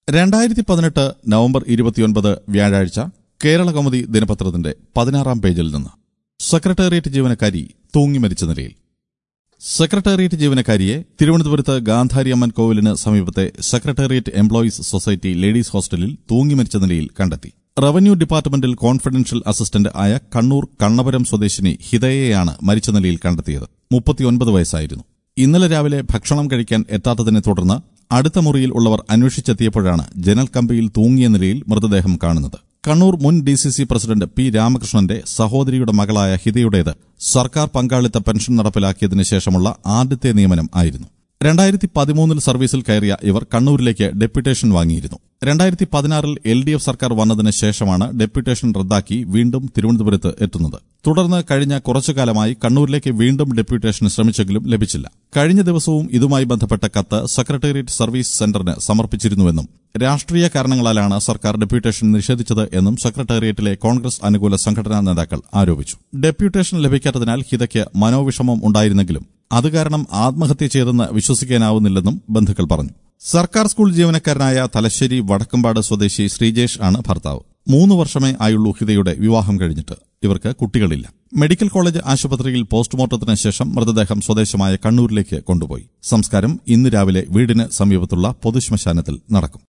രണ്ടായിരത്തി പതിനെട്ട് നവംബർ ഇരുപത്തിയൊൻപത് വ്യാഴാഴ്ച കേരള കൗമുദി ദിനപത്രത്തിന്റെ പതിനാറാം പേജിൽ നിന്ന് സെക്രട്ടേറിയറ്റ് ജീവനക്കാരി തൂങ്ങി മരിച്ച നിലയിൽ സെക്രട്ടേറിയറ്റ് ജീവനക്കാരിയെ തിരുവനന്തപുരത്ത് ഗാന്ധാരി അമ്മൻ കോവിലിന് സമീപത്തെ സെക്രട്ടേറിയറ്റ് എംപ്ലോയീസ് സൊസൈറ്റി ലേഡീസ് ഹോസ്റ്റലിൽ തൂങ്ങി മരിച്ച നിലയിൽ കണ്ടെത്തി റവന്യൂ ഡിപ്പാർട്ട്മെന്റിൽ കോൺഫിഡൻഷ്യൽ അസിസ്റ്റന്റ് ആയ കണ്ണൂർ കണ്ണപുരം സ്വദേശിനി ഹിതയെയാണ് മരിച്ച നിലയിൽ കണ്ടെത്തിയത് മുപ്പത്തിയൊൻപത് വയസ്സായിരുന്നു ഇന്നലെ രാവിലെ ഭക്ഷണം കഴിക്കാൻ എത്താത്തതിനെ തുടർന്ന് അടുത്ത മുറിയിൽ ഉള്ളവർ അന്വേഷിച്ചെത്തിയപ്പോഴാണ് ജനൽ കമ്പിയിൽ തൂങ്ങിയ നിലയിൽ മൃതദേഹം കാണുന്നത് കണ്ണൂർ മുൻ D C C president P രാമകൃഷ്ണന്റെ സഹോദരിയുടെ മകളായ ഹിതയുടേത് സർക്കാർ പങ്കാളിത്ത പെൻഷൻ നടപ്പിലാക്കിയതിനു ശേഷമുള്ള ആദ്യത്തെ നിയമനം ആയിരുന്നു രണ്ടായിരത്തി പതിമൂന്നിൽ സർവീസിൽ കയറിയ ഇവർ കണ്ണൂരിലേക്ക് ഡെപ്യൂട്ടേഷൻ വാങ്ങിയിരുന്നു രണ്ടായിരത്തി പതിനാറിൽ എൽ ഡി എഫ് സർക്കാർ വന്നതിന് ശേഷമാണ് ഡെപ്യൂട്ടേഷൻ റദ്ദാക്കി വീണ്ടും തിരുവനന്തപുരത്ത് എത്തുന്നത് തുടർന്ന് കഴിഞ്ഞ കുറച്ചുകാലമായി കണ്ണൂരിലേക്ക് വീണ്ടും ഡെപ്യൂട്ടേഷന് ശ്രമിച്ചെങ്കിലും ലഭിച്ചില്ല കഴിഞ്ഞ ദിവസവും ഇതുമായി ബന്ധപ്പെട്ട കത്ത് സെക്രട്ടേറിയറ്റ് സർവീസ് സെന്ററിന് സമർപ്പിച്ചിരുന്നുവെന്നും രാഷ്ട്രീയ കാരണങ്ങളാലാണ് സർക്കാർ ഡെപ്യൂട്ടേഷൻ നിഷേധിച്ചത് എന്നും സെക്രട്ടേറിയറ്റിലെ കോൺഗ്രസ് അനുകൂല സംഘടനാ നേതാക്കൾ ആരോപിച്ചു ഡെപ്യൂട്ടേഷൻ ലഭിക്കാത്തതിനാൽ ഹിതയ്ക്ക് മനോവിഷമം ഉണ്ടായിരുന്നെങ്കിലും അത് കാരണം ആത്മഹത്യ ചെയ്തെന്ന് വിശ്വസിക്കാനാവുന്നില്ലെന്നും ബന്ധുക്കൾ പറഞ്ഞു സർക്കാർ സ്കൂൾ ജീവനക്കാരനായ തലശ്ശേരി വടക്കമ്പാട് സ്വദേശി ശ്രീജേഷ് ആണ് ഭർത്താവ് മൂന്ന് വർഷമേ ആയുള്ളൂ ഹിതയുടെ വിവാഹം കഴിഞ്ഞിട്ട് ഇവർക്ക് കുട്ടികളില്ല മെഡിക്കൽ കോളേജ് ആശുപത്രിയിൽ പോസ്റ്റ്മോർട്ടത്തിന് ശേഷം മൃതദേഹം സ്വദേശമായ കണ്ണൂരിലേക്ക് കൊണ്ടുപോയി സംസ്കാരം ഇന്ന് രാവിലെ വീടിന് സമീപത്തുള്ള പൊതുശ്മശാനത്തിൽ നടക്കും